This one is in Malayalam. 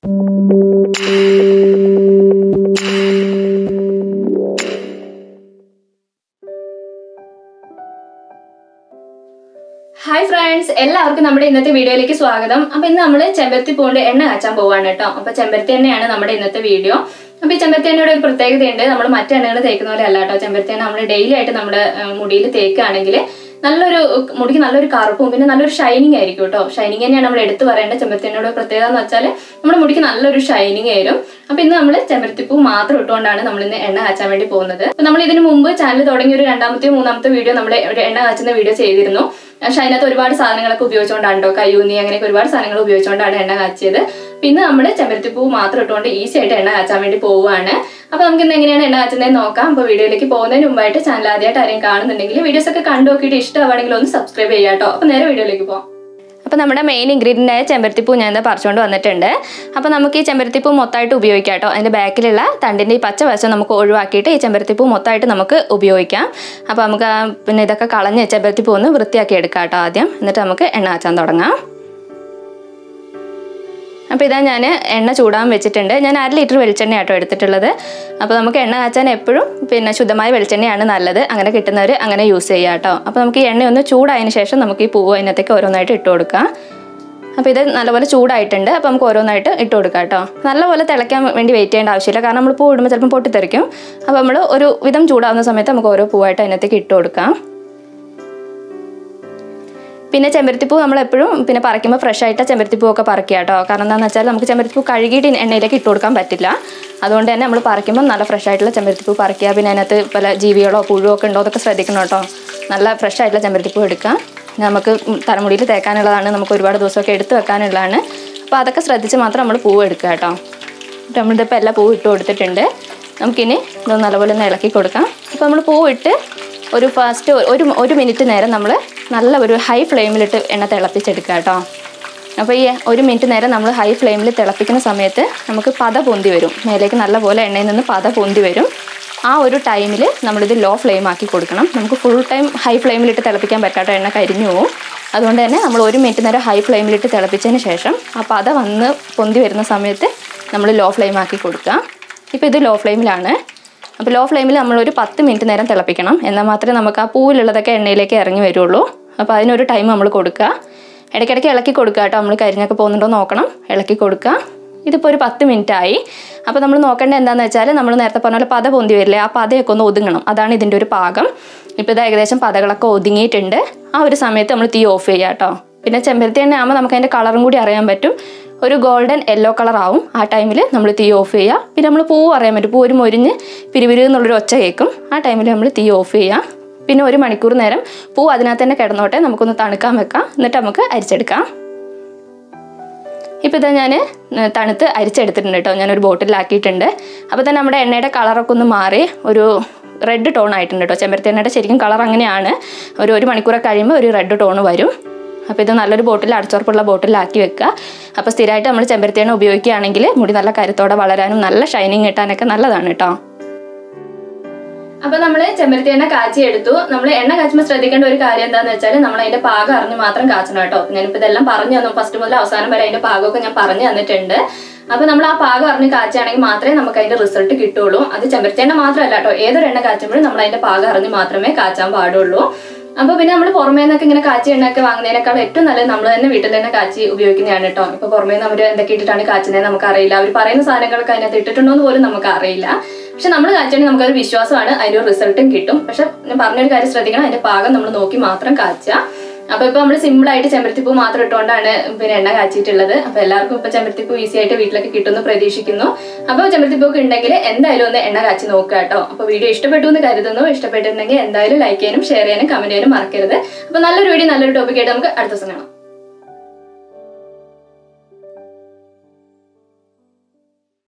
ഹായ് ഫ്രണ്ട്സ് എല്ലാവർക്കും നമ്മുടെ ഇന്നത്തെ വീഡിയോയിലേക്ക് സ്വാഗതം അപ്പൊ ഇന്ന് നമ്മൾ ചെമ്പരത്തി പൂണ്ട് എണ്ണ കാച്ചാൻ പോവാണ് കേട്ടോ അപ്പൊ ചെമ്പരത്തി എണ്ണയാണ് നമ്മുടെ ഇന്നത്തെ വീഡിയോ അപ്പൊ ഈ ചെമ്പരത്തി എണ്ണയുടെ ഒരു പ്രത്യേകതയുണ്ട് നമ്മൾ മറ്റു എണ്ണകൾ തേക്കുന്ന പോലെ അല്ല കേട്ടോ ചെമ്പരത്തി എണ്ണ നമ്മൾ ഡെയിലി ആയിട്ട് നമ്മുടെ മുടിയിൽ തേക്കുകയാണെങ്കിൽ നല്ലൊരു മുടിക്ക് നല്ലൊരു കറുപ്പും പിന്നെ നല്ലൊരു ഷൈനിങ് ആയിരിക്കും കേട്ടോ ഷൈനിങ് തന്നെയാണ് നമ്മൾ എടുത്തു പറയേണ്ട ചെമ്പരത്തി എണ്ണയുടെ പ്രത്യേകത എന്ന് വെച്ചാൽ നമ്മുടെ മുടിക്ക് നല്ലൊരു ഷൈനിങ് ആയിരുന്നു അപ്പൊ ഇന്ന് നമ്മൾ ചെമ്പരത്തിപ്പൂ മാത്രം ഇട്ടുകൊണ്ടാണ് നമ്മൾ ഇന്ന് എണ്ണ കാച്ചാൻ വേണ്ടി പോകുന്നത് അപ്പൊ നമ്മൾ ഇതിനു മുമ്പ് ചാനൽ തുടങ്ങിയ ഒരു രണ്ടാമത്തെ മൂന്നാമത്തെ വീഡിയോ നമ്മൾ ഒരു എണ്ണ കാച്ചുന്ന വീഡിയോ ചെയ്തിരുന്നു പക്ഷെ അതിനകത്ത് ഒരുപാട് സാധനങ്ങളൊക്കെ ഉപയോഗിച്ചുകൊണ്ടാണ് കേട്ടോ കയ്യൂന്നി അങ്ങനെയൊക്കെ ഒരുപാട് സാധനങ്ങൾ ഉപയോഗിച്ചുകൊണ്ടാണ് എണ്ണ കാച്ചിയത് പിന്നെ നമ്മൾ ചെമ്പരത്തിപ്പൂ മാത്രം ഇട്ടുകൊണ്ട് ഈസി ആയിട്ട് എണ്ണ കാച്ചാൻ വേണ്ടി പോവുകയാണ് അപ്പൊ നമുക്ക് ഇന്ന് എങ്ങനെയാണ് എണ്ണ കാച്ചുന്നതെന്ന് നോക്കാം അപ്പൊ വീഡിയോയിലേക്ക് പോകുന്നതിന് മുമ്പായിട്ട് ചാനൽ ആദ്യമായിട്ട് ആരെയും കാണുന്നുണ്ടെങ്കിൽ വീഡിയോസ് ഒക്കെ കണ്ടു നോക്കിയിട്ട് ഇഷ്ടമാണെങ്കിൽ ഒന്ന് സബ്സ്ക്രൈബ് ചെയ്യാം കേട്ടോ അപ്പൊ നേരെ വീഡിയോയിലേക്ക് പോകാം അപ്പോൾ നമ്മുടെ മെയിൻ ഇൻഗ്രീഡിയൻ്റ് ആയ ചെമ്പരത്തിപ്പൂ ഞാൻ എന്താ പറിച്ചുകൊണ്ട് വന്നിട്ടുണ്ട് അപ്പോൾ നമുക്ക് ഈ ചെമ്പരത്തിപ്പൂ മൊത്തമായിട്ട് ഉപയോഗിക്കാം കേട്ടോ അതിൻ്റെ ബാക്കിലുള്ള തണ്ടിൻ്റെ ഈ പച്ച വശം നമുക്ക് ഒഴിവാക്കിയിട്ട് ഈ ചെമ്പരത്തിപ്പൂ മൊത്തമായിട്ട് നമുക്ക് ഉപയോഗിക്കാം അപ്പോൾ നമുക്ക് ആ പിന്നെ ഇതൊക്കെ കളഞ്ഞ് ചെമ്പരത്തിപ്പൂ ഒന്ന് വൃത്തിയാക്കി എടുക്കാം കേട്ടോ ആദ്യം എന്നിട്ട് നമുക്ക് എണ്ണ കാച്ചാൻ തുടങ്ങാം അപ്പോൾ ഇതാ ഞാൻ എണ്ണ ചൂടാൻ വെച്ചിട്ടുണ്ട് ഞാൻ അര ലിറ്റർ വെളിച്ചെണ്ണ ആട്ടോ എടുത്തിട്ടുള്ളത് അപ്പോൾ നമുക്ക് എണ്ണ കാച്ചാൻ എപ്പോഴും പിന്നെ ശുദ്ധമായ വെളിച്ചെണ്ണയാണ് നല്ലത് അങ്ങനെ കിട്ടുന്നവർ അങ്ങനെ യൂസ് ചെയ്യുക കേട്ടോ അപ്പോൾ നമുക്ക് ഈ എണ്ണ ഒന്ന് ചൂടായതിന് ശേഷം നമുക്ക് ഈ പൂവ് അതിനകത്തേക്ക് ഓരോന്നായിട്ട് ഇട്ട് കൊടുക്കാം അപ്പോൾ ഇത് നല്ലപോലെ ചൂടായിട്ടുണ്ട് അപ്പോൾ നമുക്ക് ഓരോന്നായിട്ട് ഇട്ട് കൊടുക്കാം കേട്ടോ നല്ലപോലെ തിളയ്ക്കാൻ വേണ്ടി വെയിറ്റ് ചെയ്യേണ്ട ആവശ്യമില്ല കാരണം നമ്മൾ പൂ ഇടുമ്പോൾ ചിലപ്പോൾ പൊട്ടിത്തെറിക്കും അപ്പോൾ നമ്മൾ ഒരു വിധം ചൂടാവുന്ന സമയത്ത് നമുക്ക് ഓരോ പൂവായിട്ട് അതിനകത്തേക്ക് ഇട്ട് കൊടുക്കാം പിന്നെ ചെമ്പരത്തിപ്പൂ നമ്മൾ എപ്പോഴും പിന്നെ പറിക്കുമ്പോൾ ഫ്രഷ് ആയിട്ട് ചെമ്പരത്തിപ്പൂ ഒക്കെ പറിക്കുക കേട്ടോ കാരണം എന്താണെന്ന് വെച്ചാൽ നമുക്ക് ചെമ്പരത്തിപ്പൂ കഴുകിയിട്ട് എണ്ണയിലേക്ക് ഇട്ട് കൊടുക്കാൻ പറ്റില്ല അതുകൊണ്ട് തന്നെ നമ്മൾ പറിക്കുമ്പോൾ നല്ല ഫ്രഷ് ആയിട്ടുള്ള ചെമ്പരത്തിപ്പൂ പറിക്കുക പിന്നെ അതിനകത്ത് പല ജീവികളോ പുഴുവോ ഒക്കെ ഉണ്ടോ അതൊക്കെ ശ്രദ്ധിക്കണം കേട്ടോ നല്ല ഫ്രഷ് ആയിട്ടുള്ള ചെമ്പരത്തിപ്പൂ എടുക്കുക നമുക്ക് തലമുടിയിൽ തേക്കാനുള്ളതാണ് നമുക്ക് ഒരുപാട് ദിവസമൊക്കെ എടുത്ത് വെക്കാനുള്ളതാണ് അപ്പോൾ അതൊക്കെ ശ്രദ്ധിച്ച് മാത്രം നമ്മൾ പൂവ് എടുക്കുക കേട്ടോ നമ്മളിതിപ്പോൾ എല്ലാ പൂവ് ഇട്ട് കൊടുത്തിട്ടുണ്ട് നമുക്കിനി ഇതൊന്ന് നല്ലപോലെ ഒന്ന് ഇളക്കി കൊടുക്കാം അപ്പോൾ നമ്മൾ പൂവ് ഇട്ട് ഒരു ഫസ്റ്റ് ഒരു ഒരു മിനിറ്റ് നേരം നമ്മൾ നല്ല ഒരു ഹൈ ഫ്ലെയിമിലിട്ട് എണ്ണ തിളപ്പിച്ചെടുക്കുക കേട്ടോ അപ്പോൾ ഈ ഒരു മിനിറ്റ് നേരം നമ്മൾ ഹൈ ഫ്ലെയിമിൽ തിളപ്പിക്കുന്ന സമയത്ത് നമുക്ക് പത പൊന്തി വരും മേലേക്ക് നല്ലപോലെ എണ്ണയിൽ നിന്ന് പത പൊന്തി വരും ആ ഒരു ടൈമിൽ നമ്മളിത് ലോ ഫ്ലെയിം ആക്കി കൊടുക്കണം നമുക്ക് ഫുൾ ടൈം ഹൈ ഫ്ലെയിമിലിട്ട് തിളപ്പിക്കാൻ പറ്റാത്ത എണ്ണ കരിഞ്ഞു പോകും അതുകൊണ്ട് തന്നെ നമ്മൾ ഒരു മിനിറ്റ് നേരം ഹൈ ഫ്ലെയിമിലിട്ട് തിളപ്പിച്ചതിന് ശേഷം ആ പത വന്ന് പൊന്തി വരുന്ന സമയത്ത് നമ്മൾ ലോ ഫ്ലെയിം ആക്കി കൊടുക്കുക ഇപ്പോൾ ഇത് ലോ ഫ്ലെയിമിലാണ് അപ്പോൾ ലോ ഫ്ലെയിമിൽ നമ്മളൊരു പത്ത് മിനിറ്റ് നേരം തിളപ്പിക്കണം എന്നാൽ മാത്രമേ നമുക്ക് ആ പൂവിലുള്ളതൊക്കെ എണ്ണയിലേക്ക് ഇറങ്ങി വരുള്ളൂ അപ്പോൾ അതിനൊരു ടൈം നമ്മൾ കൊടുക്കുക ഇടയ്ക്കിടയ്ക്ക് ഇളക്കി കൊടുക്കുക കേട്ടോ നമ്മൾ കരിഞ്ഞൊക്കെ പോകുന്നുണ്ടോ നോക്കണം ഇളക്കി കൊടുക്കുക ഇതിപ്പോൾ ഒരു പത്ത് മിനിറ്റ് ആയി അപ്പോൾ നമ്മൾ നോക്കേണ്ടത് എന്താണെന്ന് വെച്ചാൽ നമ്മൾ നേരത്തെ പറഞ്ഞ പോലെ പത പൊന്തി വരില്ലേ ആ പതയൊക്കെ ഒന്ന് ഒതുങ്ങണം അതാണ് ഇതിൻ്റെ ഒരു പാകം ഇപ്പോൾ ഇത് ഏകദേശം പതകളൊക്കെ ഒതുങ്ങിയിട്ടുണ്ട് ആ ഒരു സമയത്ത് നമ്മൾ തീ ഓഫ് ചെയ്യുക കേട്ടോ പിന്നെ ചെമ്പരത്തി എണ്ണ ആകുമ്പോൾ നമുക്ക് അതിൻ്റെ കളറും കൂടി അറിയാൻ പറ്റും ഒരു ഗോൾഡൻ യെല്ലോ കളർ ആവും ആ ടൈമിൽ നമ്മൾ തീ ഓഫ് ചെയ്യുക പിന്നെ നമ്മൾ പൂവ് അറിയാൻ പറ്റും പൂ ഒരു മൊരിഞ്ഞ് പിരിവിരി എന്നുള്ളൊരു ഒച്ച കേൾക്കും ആ ടൈമിൽ നമ്മൾ തീ ഓഫ് ചെയ്യുക പിന്നെ ഒരു മണിക്കൂർ നേരം പൂ അതിനകത്ത് തന്നെ കിടന്നോട്ടെ നമുക്കൊന്ന് തണുക്കാൻ വെക്കാം എന്നിട്ട് നമുക്ക് അരിച്ചെടുക്കാം ഇപ്പോൾ ഇതാ ഞാൻ തണുത്ത് അരിച്ചെടുത്തിട്ടുണ്ട് കേട്ടോ ഞാനൊരു ബോട്ടിലാക്കിയിട്ടുണ്ട് അപ്പോൾ തന്നെ നമ്മുടെ എണ്ണയുടെ കളറൊക്കെ ഒന്ന് മാറി ഒരു റെഡ് ടോൺ ആയിട്ടുണ്ട് കേട്ടോ ചെമ്പരത്തി എണ്ണയുടെ ശരിക്കും കളർ അങ്ങനെയാണ് ഒരു ഒരു മണിക്കൂറൊക്കെ കഴിയുമ്പോൾ ഒരു റെഡ് ടോൺ വരും അപ്പോൾ ഇത് നല്ലൊരു ബോട്ടിൽ അടച്ചുറപ്പുള്ള ബോട്ടിലാക്കി വെക്കുക അപ്പോൾ സ്ഥിരമായിട്ട് നമ്മൾ ചെമ്പരത്തി എണ്ണ ഉപയോഗിക്കുകയാണെങ്കിൽ മുടി നല്ല കരുത്തോടെ വളരാനും നല്ല ഷൈനിങ് കിട്ടാനൊക്കെ നല്ലതാണ് കേട്ടോ അപ്പൊ നമ്മൾ ചെമ്പരത്തി എണ്ണ കാച്ചി എടുത്തു നമ്മൾ എണ്ണ കാച്ചുമ്പോൾ ശ്രദ്ധിക്കേണ്ട ഒരു കാര്യം എന്താന്ന് വെച്ചാൽ നമ്മൾ അതിന്റെ പാകം അറിഞ്ഞ് മാത്രം കാച്ചണം കേട്ടോ ഞാനിപ്പോ ഇതെല്ലാം പറഞ്ഞു തന്നു ഫസ്റ്റ് മുതൽ അവസാനം വരെ അതിന്റെ പാകമൊക്കെ ഞാൻ പറഞ്ഞു തന്നിട്ടുണ്ട് അപ്പൊ നമ്മൾ ആ പാകം അറിഞ്ഞ് കാച്ചുകയാണെങ്കിൽ മാത്രമേ നമുക്ക് അതിന്റെ റിസൾട്ട് കിട്ടുള്ളൂ അത് ചെമ്പരത്തി എണ്ണ മാത്രമല്ല കേട്ടോ ഏതൊരു എണ്ണ കാച്ചുമ്പോഴും നമ്മൾ അതിന്റെ പാകം അറിഞ്ഞ് മാത്രമേ കാച്ചാൻ പാടുള്ളൂ അപ്പൊ പിന്നെ നമ്മൾ പുറമേ നിന്നൊക്കെ ഇങ്ങനെ കാച്ചി എണ്ണയൊക്കെ വാങ്ങുന്നതിനേക്കാൾ ഏറ്റവും നല്ലത് നമ്മൾ തന്നെ വീട്ടിൽ തന്നെ കാച്ചി ഉപയോഗിക്കുന്നതാണ് കേട്ടോ ഇപ്പൊ പുറമേ നിന്ന് അവർ എന്തൊക്കെ ഇട്ടിട്ടാണ് കാച്ചുന്നത് നമുക്ക് അറിയില്ല അവർ പറയുന്ന സാധനങ്ങളൊക്കെ അതിനകത്ത് ഇട്ടിട്ടുണ്ടോ എന്ന് പോലും നമുക്ക് അറിയില്ല പക്ഷെ നമ്മൾ കാച്ചുകയാണെങ്കിൽ നമുക്കൊരു വിശ്വാസമാണ് അതിന്റെ ഒരു റിസൾട്ടും കിട്ടും പക്ഷെ ഞാൻ പറഞ്ഞൊരു കാര്യം ശ്രദ്ധിക്കണം അതിന്റെ പാകം നമ്മൾ നോക്കി മാത്രം കാച്ചുക അപ്പൊ ഇപ്പൊ നമ്മൾ സിമ്പിൾ ആയിട്ട് ചെമ്പരത്തിപ്പൂ മാത്രം ഇട്ടുകൊണ്ടാണ് പിന്നെ എണ്ണ കാച്ചിട്ടുള്ളത് അപ്പൊ എല്ലാവർക്കും ഇപ്പൊ ചെമ്പരത്തിപ്പൂ ഈസി ആയിട്ട് വീട്ടിലൊക്കെ കിട്ടുമെന്ന് പ്രതീക്ഷിക്കുന്നു അപ്പൊ ചെമ്പരത്തിപ്പൂ ഒക്കെ ഉണ്ടെങ്കിൽ എന്തായാലും ഒന്ന് എണ്ണ കാച്ചി നോക്കുക കേട്ടോ അപ്പൊ വീഡിയോ ഇഷ്ടപ്പെട്ടു എന്ന് കരുതുന്നു ഇഷ്ടപ്പെട്ടിട്ടുണ്ടെങ്കിൽ എന്തായാലും ലൈക്ക് ചെയ്യാനും ഷെയർ ചെയ്യാനും കമന്റ് ചെയ്യാനും മറക്കരുത് അപ്പൊ നല്ലൊരു വീഡിയോ നല്ലൊരു ടോപ്പിക് ആയിട്ട് നമുക്ക് അടുത്ത ദിവസം കാണാം